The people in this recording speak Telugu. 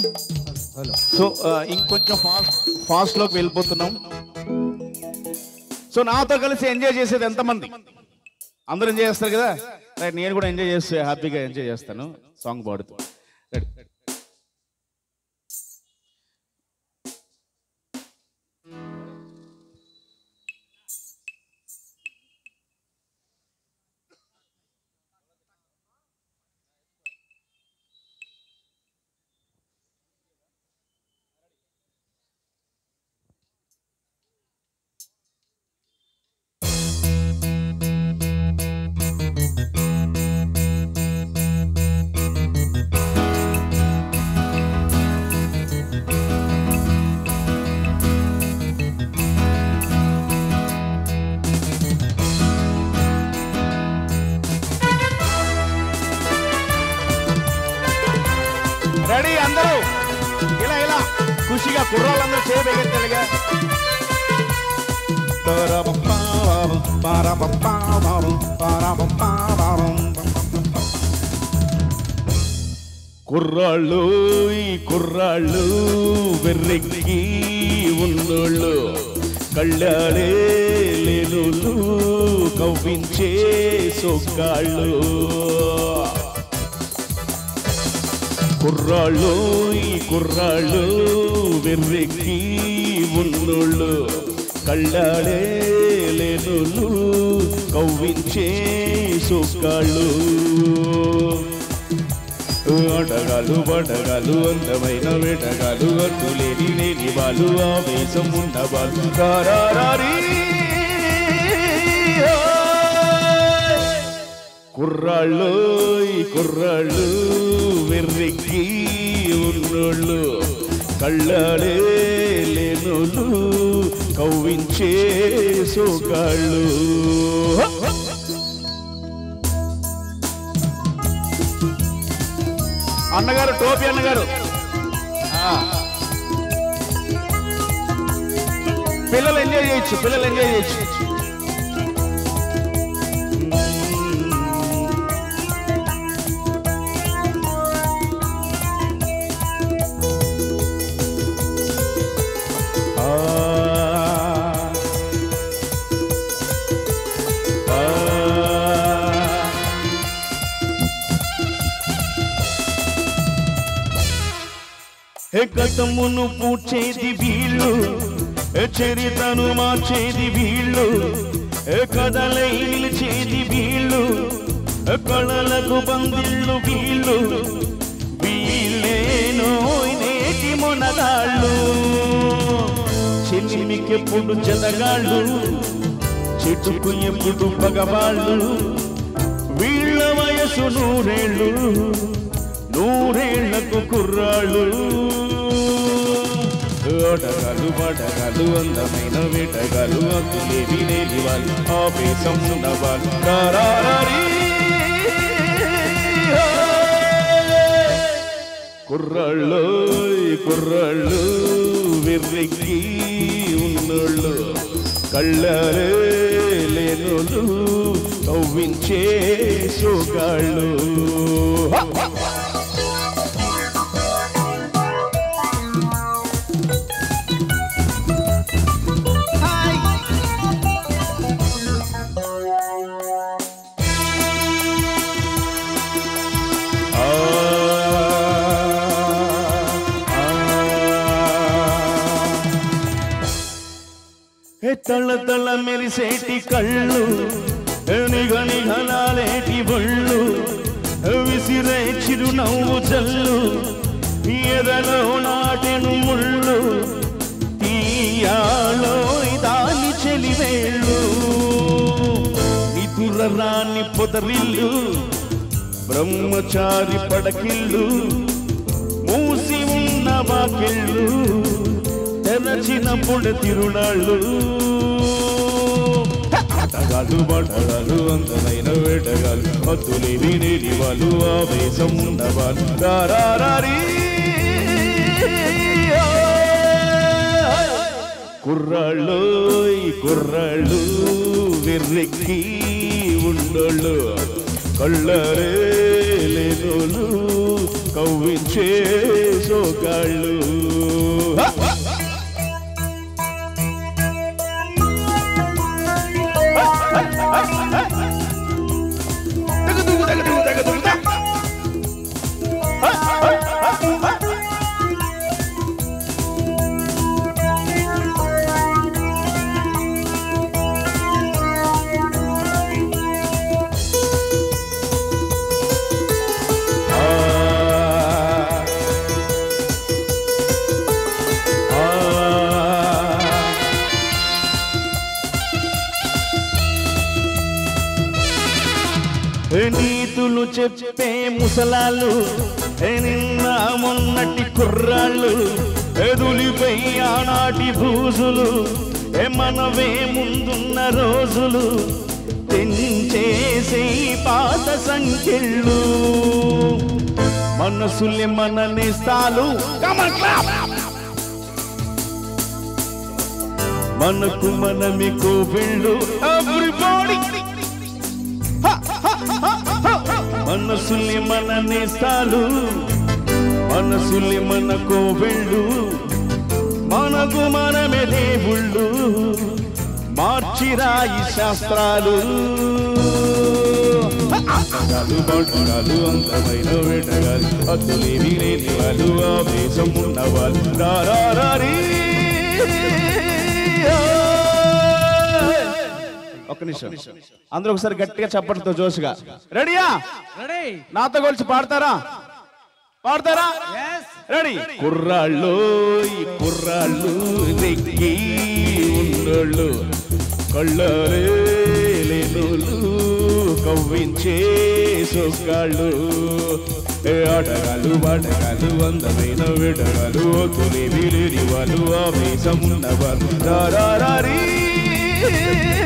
హలో సో ఆ, ఇంకొంచెం ఫాస్ట్ ఫాస్ట్లోకి వెళ్ళిపోతున్నాం సో నాతో కలిసి ఎంజాయ్ చేసేది ఎంతమంది అందరూ ఎంజాయ్ చేస్తారు కదా రైట్ నేను కూడా ఎంజాయ్ చేస్తే హ్యాపీగా ఎంజాయ్ చేస్తాను సాంగ్ పాడుతూ Ready? రెడీ అందరూ ఇలా ఇలా ఖుషిగా కుర్రాళ్ళందరూ చేయబెగెత్తలుగా కుర్రాళ్ళు ఈ కుర్రాళ్ళు వెర్రెక్కి ఉన్నోళ్ళు కళ్ళాడే లేనులు కవ్వించే సొక్కాళ్ళు కుర్రాళ్ళు ఈ కుర్రాళ్ళు వెర్రెక్కి ఉన్నోళ్ళు కళ్ళాడే లేనులు కవ్వించే సొక్కాళ్ళు ఆటగాలు పాటగాలు అందమైన వేటగాలు అడ్డులేని లేని వాళ్ళు ఆవేశం ఉన్న వాళ్ళు రారారీ కుర్రాళ్ళు ఈ కుర్రాళ్ళు వెర్రెక్కి ఉన్నోళ్ళు కళ్ళాడే లేనోళ్ళు కవ్వించే సోకాళ్ళు అన్నగారు టోపీ అన్నగారు ఆ. పిల్లలు ఎంజాయ్ చేయొచ్చు పిల్లలు ఎంజాయ్ చేయొచ్చు ఆ. ఆ. గతమును పూడ్చేది వీళ్ళు ఏ చరితను మార్చేది వీళ్ళు ఏ కథలై నిలిచేది వీళ్ళు ఏ కళలకు బందిళ్ళు వీళ్ళు వీళ్ళేనో నేటి మొనగాళ్ళు చెల్లిమికెప్పుడు జతగాళ్ళు చెట్టుకు ఎప్పుడు పగవాళ్ళు వీళ్ళ వయసు నూరేళ్ళు నూరేళ్లకు కుర్రాళ్ళు ఆటగాలు పాటగాలు అందమైన వేటగాలు అందులేని లేని వాళ్ళు ఆవేశం ఉన్న వాళ్ళు రారారీ. కుర్రాళ్ళు ఈ కుర్రాళ్ళు వెర్రెక్కి ఉన్నోళ్ళు కళ్ళారే లేనోళ్ళు కవ్వించే సోగాళ్ళు ఆ, ఆ. ఏ తళ్ళ తళ్ళ మెరిసేటి కళ్ళు ఏ నిఘ నిఘలాలేటి ఒళ్ళు ఏ విసిరే చిరునవ్వు జల్లు ఎదలో నాటెను ముళ్ళు తీయాలో దాని చెలివేళ్ళు నిధుల రాని పొదరిల్లు బ్రహ్మచారి పడకిళ్ళు మూసి ఉన్న వాకిళ్ళు తెరచినప్పుడు తిరునాళ్ళు ఆటగాళ్ళు బాటగాళ్ళు అందమైన వేటగాళ్ళు మత్తులి వినేది వాళ్ళు ఆవేశం ఉన్నవాళ్ళు రారారీ కుర్రాళ్ళు ఈ కుర్రాళ్ళు వెర్రెక్కి ఉండోళ్ళు కళ్ళరే లేనోళ్ళు కవ్వించే సోగాళ్ళు హ! తగదుగు, తగదుగు, తగదుగు, తా. ఆ. ఆ. నీతులు చెప్పే ముసలాళ్ళు ఏ నిన్న మొన్నటి కుర్రాళ్ళు ఎదులిపై ఆనాటి బూజులు ఏ మనవే ముందున్న రోజులు తెంచేసే పాత సంఖ్యళ్ళు మనసులే మన నేస్తాలు మనకు మనమే కోవిళ్ళు ఎవ్రీబాడీ మనసుల్ని మన నేస్తాలు మనసుల్ని మన కోవెళ్ళు మనకు మనమే దేవుళ్ళు మార్చిరాయి శాస్త్రాలు గాలు బాటగాలు అందమైన వేటగాలు అద్దులేవి లేని వాళ్ళు ఆవేశం ఉన్నవాళ్ళు రారీ ఒక్క నిమిషం అందరూ ఒకసారి గట్టిగా చప్పట్లతో జోష్గా రెడీయా రెడీ నాతో కలిసి పాడతారా పాడతారా ఎస్ రెడీ కుర్రాళ్ళు ఈ కుర్రాళ్ళు నెక్కి ఉన్నోళ్ళు కళ్ళరే లేనోళ్ళు కవ్వించే సొక్కాళ్ళు ఏ ఆటగాళ్ళు వాటగాళ్ళు అందమైన విడగాలు తొలి విలేని వాళ్ళు ఆవేశం ఉన్నవాళ్ళు రారీ